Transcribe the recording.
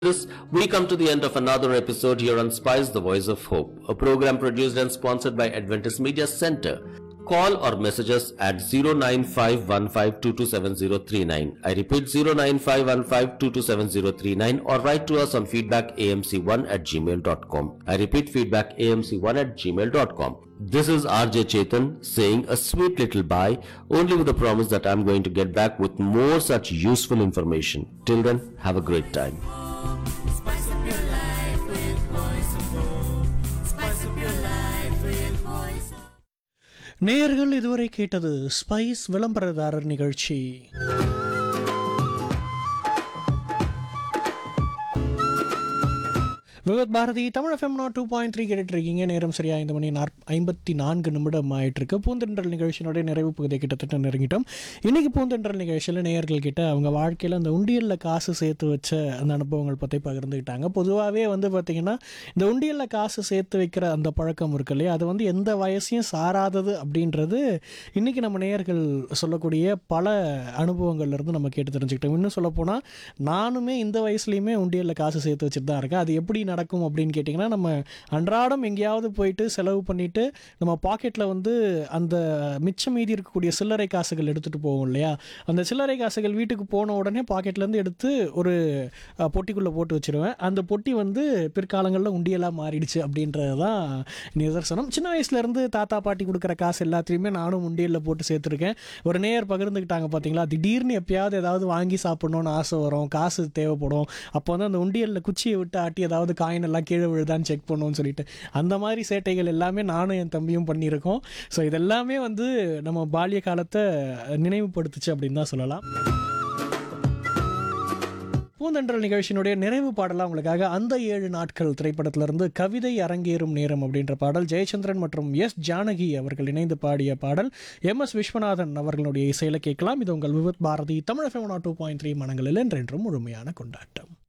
This, we come to the end of another episode here on Spice the Voice of Hope, a program produced and sponsored by Adventist Media Center. Call or message us at 09515227039. I repeat 09515227039 or write to us on feedbackamc1 at gmail.com. I repeat feedbackamc1 at gmail.com. This is RJ Chetan saying a sweet little bye, only with the promise that I'm going to get back with more such useful information. Till then, have a great time. Spice up your life with voice of hope. Spice up your life with voice of நேயர்கள் இதுவரை கேட்டது spice விளம்பரதாரர் நிகழ்ச்சி Vividh Bharati Tamil FM நாட் two point three கேட்டுட்டு இருக்கீங்க நேரம் சரியா ஐந்து மணி நாற் ஐம்பத்தி நான்கு நிமிடம் ஆயிட்டு இருக்கு பூந்தென்றல் நிகழ்ச்சியினுடைய நிறைவு பகுதியை கிட்டத்தட்ட நெருங்கிட்டோம் இன்னைக்கு பூந்தென்றல் நிகழ்ச்சியில் நேயர்கள் கிட்ட அவங்க வாழ்க்கையில் அந்த உண்டியலில் காசு சேர்த்து வச்ச அந்த அனுபவங்கள் பற்றி பகிர்ந்துக்கிட்டாங்க பொதுவாகவே வந்து பார்த்திங்கன்னா இந்த உண்டியலில் காசு சேர்த்து வைக்கிற அந்த பழக்கம் இருக்கு இல்லையா அது வந்து எந்த வயசையும் சாராதது அப்படின்றது இன்றைக்கி நம்ம நேயர்கள் சொல்லக்கூடிய பல அனுபவங்கள்ல இருந்து நம்ம கேட்டு தெரிஞ்சுக்கிட்டோம் இன்னும் சொல்லப்போனால் நானுமே இந்த வயசுலையுமே உண்டியலில் காசு சேர்த்து வச்சுட்டு தான் இருக்கேன் அது எப்படி நடக்கும் அப்படின்னு கேட்டிங்கன்னா நம்ம அன்றாடம் எங்கேயாவது போயிட்டு செலவு பண்ணிவிட்டு நம்ம பாக்கெட்டில் வந்து அந்த மிச்சம் மீதி இருக்கக்கூடிய சில்லறை காசுகள் எடுத்துகிட்டு போவோம் இல்லையா அந்த சில்லறை காசுகள் வீட்டுக்கு போன உடனே பாக்கெட்லேருந்து எடுத்து ஒரு பொட்டிக்குள்ளே போட்டு வச்சிருவேன் அந்த பொட்டி வந்து பிற்காலங்களில் உண்டியலாக மாறிடுச்சு அப்படின்றது தான் நிதர்சனம் சின்ன வயசுலேருந்து தாத்தா பாட்டி கொடுக்குற காசு எல்லாத்தையுமே நானும் உண்டியலில் போட்டு சேர்த்துருக்கேன் ஒரு நேயர் பகிர்ந்துக்கிட்டாங்க பார்த்தீங்களா திடீர்னு எப்பயாவது ஏதாவது வாங்கி சாப்பிடணும்னு ஆசை வரும் காசு தேவைப்படும் அப்போ வந்து அந்த உண்டியலில் குச்சியை விட்டு ஆட்டி ஏதாவது காயின் எல்லாம் கீழே விழுதான்னு செக் பண்ணுவோம்னு சொல்லிட்டு அந்த மாதிரி சேட்டைகள் எல்லாமே நானும் என் தம்பியும் பண்ணியிருக்கோம் ஸோ இதெல்லாமே வந்து நம்ம பால்ய காலத்தை நினைவுபடுத்துச்சு அப்படின்னு தான் சொல்லலாம் பூந்தென்றல் நிகழ்ச்சியினுடைய நிறைவு பாடலாம் உங்களுக்காக அந்த ஏழு நாட்கள் திரைப்படத்திலிருந்து கவிதை அரங்கேறும் நேரம் அப்படின்ற பாடல் ஜெயச்சந்திரன் மற்றும் எஸ் ஜானகி அவர்கள் இணைந்து பாடிய பாடல் எம் எஸ் விஸ்வநாதன் அவர்களுடைய இசையில கேட்கலாம் இது உங்கள் Vividh Bharati Tamil FM two point three மனங்களில் என்றென்றும் முழுமையான கொண்டாட்டம்